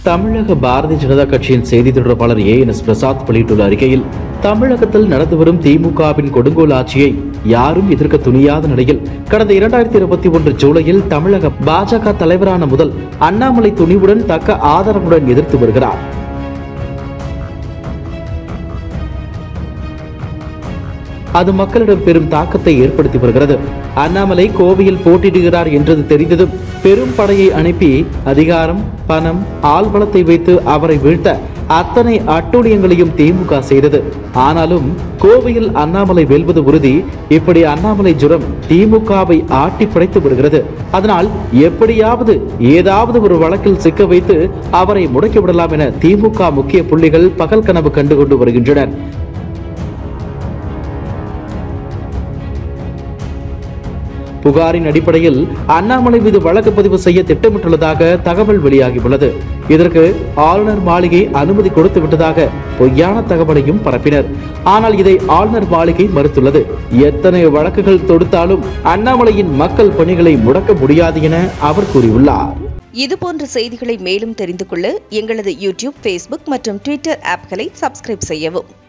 தமிழக பாரதிய ஜனதா கட்சியின் செய்தி தொடர்பாளர் ஏ என் எஸ் பிரசாத் வெளியிட்டுள்ள அறிக்கையில் தமிழகத்தில் நடந்து வரும் திமுகவின் கொடுங்கோல் ஆட்சியை யாரும் எதிர்க்க துணியாத நிலையில் கடந்த இரண்டாயிரத்தி இருபத்தி ஒன்று ஜூலையில் தமிழக பாஜக தலைவரான முதல் அண்ணாமலை துணிவுடன் தக்க ஆதரவுடன் எதிர்த்து வருகிறார் அது மக்களிடம் பெரும் தாக்கத்தை ஏற்படுத்தி வருகிறது அண்ணாமலை கோவையில் போட்டியிடுகிறார் என்றது தெரிந்ததும் பெரும் படையை அனுப்பி அதிகாரம் பணம் ஆள்பலத்தை வைத்து அவரை வீழ்த்த அத்தனை அட்டூழியங்களையும் திமுக செய்தது ஆனாலும் கோவையில் அண்ணாமலை வெல்வது உறுதி இப்படி அண்ணாமலை ஜுரம் திமுகவை ஆட்டி படைத்து வருகிறது அதனால் எப்படியாவது ஏதாவது ஒரு வழக்கில் சிக்க வைத்து அவரை முடக்கி விடலாம் என திமுக முக்கிய புள்ளிகள் பகல் கனவு கண்டு கொண்டு வருகின்றனர் புகாரின் அடிப்படையில் அண்ணாமலை மீது வழக்கு பதிவு செய்ய திட்டமிட்டுள்ளதாக தகவல் வெளியாகியுள்ளது இதற்கு ஆளுநர் மாளிகை அனுமதி கொடுத்து விட்டதாக பொய்யான தகவலையும் பரப்பினர் ஆனால் இதை ஆளுநர் மாளிகை மறுத்துள்ளது எத்தனை வழக்குகள் தொடுத்தாலும் அண்ணாமலையின் மக்கள் பணிகளை முடக்க முடியாது என அவர் கூறியுள்ளார் இதுபோன்ற செய்திகளை மேலும் தெரிந்து கொள்ள எங்களது யூடியூப் ஃபேஸ்புக் மற்றும் ட்விட்டர் ஆப்களை சப்ஸ்கிரைப் செய்யவும்